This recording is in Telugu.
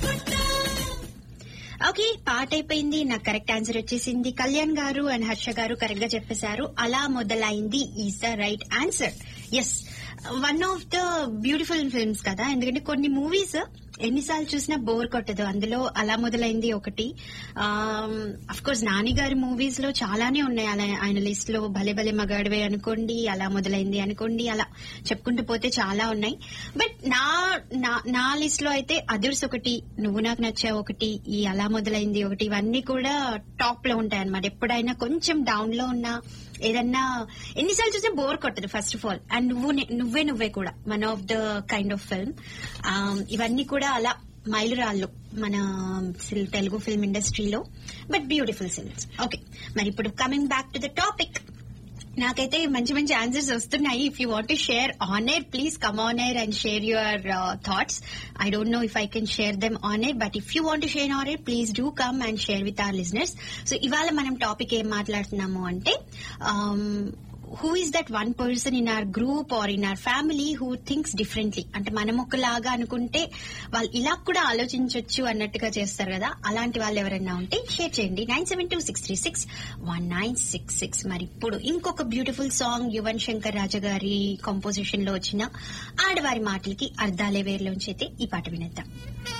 ఓకే పాట అయిపోయింది నాకు కరెక్ట్ ఆన్సర్ వచ్చేసింది కళ్యాణ్ గారు అండ్ హర్ష గారు కరెక్ట్ గా చెప్పేశారు అలా మొదలైంది is the right answer yes one of the beautiful films కదా ఎందుకంటే కొన్ని మూవీస్ ఎన్నిసార్లు చూసినా బోర్ కొట్టదు అందులో అలా మొదలైంది ఒకటి అఫ్ కోర్స్ నాని గారి మూవీస్ లో చాలానే ఉన్నాయి అలా ఆయన లిస్ట్ లో భలే భలే మగాడివే అనుకోండి అలా మొదలైంది అనుకోండి అలా చెప్పుకుంటూ పోతే చాలా ఉన్నాయి బట్ నా నా- నా లిస్ట్ లో అయితే అదర్స్ ఒకటి నువ్వు నాకు నచ్చా ఒకటి ఈ అలా మొదలైంది ఒకటి ఇవన్నీ కూడా టాప్ లో ఉంటాయి అనమాట ఎప్పుడైనా కొంచెం డౌన్ లో ఉన్నా ఏదన్నా ఎన్నిసార్లు చూసినా బోర్ కొట్టదు ఫస్ట్ ఆఫ్ ఆల్ అండ్ నువ్వు నే- నువ్వే నువ్వే కూడా one of the kind of film ఇవన్నీ కూడా అలా మైలురాళ్ళు మన ఫిల్- తెలుగు ఫిల్మ్ ఇండస్ట్రీలో బట్ బ్యూటిఫుల్ ఫిల్మ్స్ ఓకే మరి ఇప్పుడు coming back to the topic నాకైతే మంచి మంచి ఆన్సర్స్ వస్తున్నాయి if you want to share on air please come on air and share your thoughts I don't know if I can share them on air but if you want share on air please do come and share with our listeners so ఇవాళ మనం టాపిక్ ఏం మాట్లాడుతున్నాము అంటే who is that one person in our group or in our family who thinks differently అంటే మనం ఒకలాగా అనుకుంటే వాళ్ళు ఇలా కూడా ఆలోచించవచ్చు అన్నట్టుగా చేస్తారు కదా అలాంటి వాళ్ళు ఎవరైనా ఉంటే షేర్ చేయండి nine seven two six three six one nine six six మరి ఇప్పుడు ఇంకొక బ్యూటిఫుల్ సాంగ్ యువన్ శంకర్ రాజా గారి కంపోజిషన్ లో వచ్చిన ఆడవారి మాటలకి అర్ధాలే వేర్లోంచి అయితే ఈ పాట వినేద్దాం